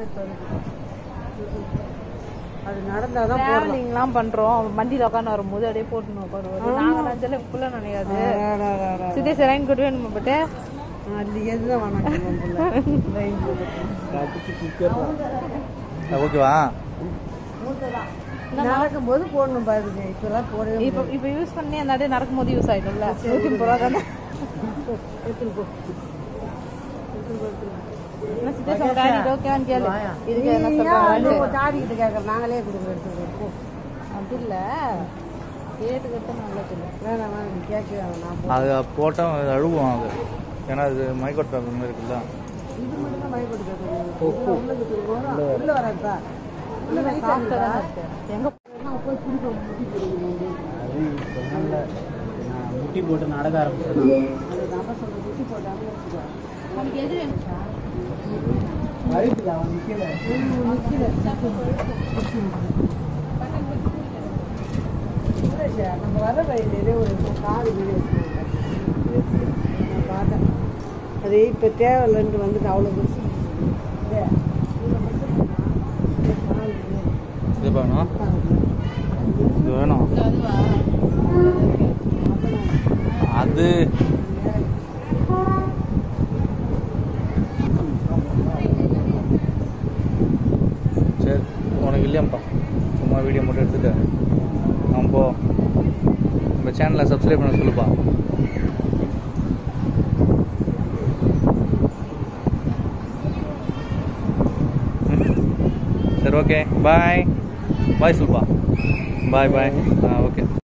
இப்ப இருக்கு. அது நடந்தாதான் போடலாம் டிராவலிங்லாம் பண்றோம் வண்டியில உட்காந்து வரும்போது அப்படியே போட்டு உட்காருவாரு நாங்க நினைச்சால புள்ள நினைக்காது அடாடாடாடா. சுதேஷ் ரெயின் கோட் வேணுமா பட்டு அது எதுதான் வேணாம் லைன் ஓகேவா நடக்கும்போது போடணும் பாருங்க இப்பெல்லாம் போடவே இப்போ இப்போ யூஸ் பண்ணி அந்த அப்படியே நடக்கும்போது யூஸ் ஆயிடும்ல நூத்தி முப்பது ரூபா தானே எடுத்துட்டு போ என்ன சுதேஷ் உங்க டாடி ஓகேவான்னு கேளு இதுக்கு என்ன நீ ஏன் சொல்றாங்க உங்க டாடி கிட்ட கேட்கற நாங்களே கொடுக்குறோம் எடுத்துட்டு போ அது இல்ல கேட்டுக்கிட்டு நல்லது இல்லை வேணாம் வேணாம் நீ கேட்க வேணாம் நான் போ அது போட்டால் அழுவோம் அது ஏன்னா அது மைக்கோட் மாதிரி இருக்குல்ல இது மட்டும் தான் பயப்பட்டு கேட்கணும் உள்ள இருக்குது உள்ள வராதா உள்ள நைஸா இருக்குதா எங்க போய் குடிப்போம் முட்டி போடுங்க அது இப்போ நல்ல நான் முட்டி போட்டு நடக்க ஆரம்பிச்சேன் அது நம்ம சொல்ற முட்டி போட்டாமல் வச்சுக்கோ உனக்கு எது வேணும் வயிற்றுல அவன் நிற்கல நம்ம வர வழியிலே ஒரு காடு வீடு வச்சுருக்காங்க நான் பார்த்தேன் அது இப்போ தேவையில்லைன்ட்டு வந்துட்டு அவ்வளோ பெருசு இல்ல, இவ்வளோ பெருசு இருக்குன்னா, இந்த காடு வீடு. இது வேணும் இது வேணும் அது சரி உனக்கு இல்லையாம்ப்பா சும்மா வீடியோ மட்டும் எடுத்துட்டு அவன் போ நம்ம சேனலை சப்ஸ்கிரைப் பண்ண சொல்லுப்பா ம். சரி ஓகே பாய் பாய் சொல்லுப்பா பாய் பாய் ஆ ஓகே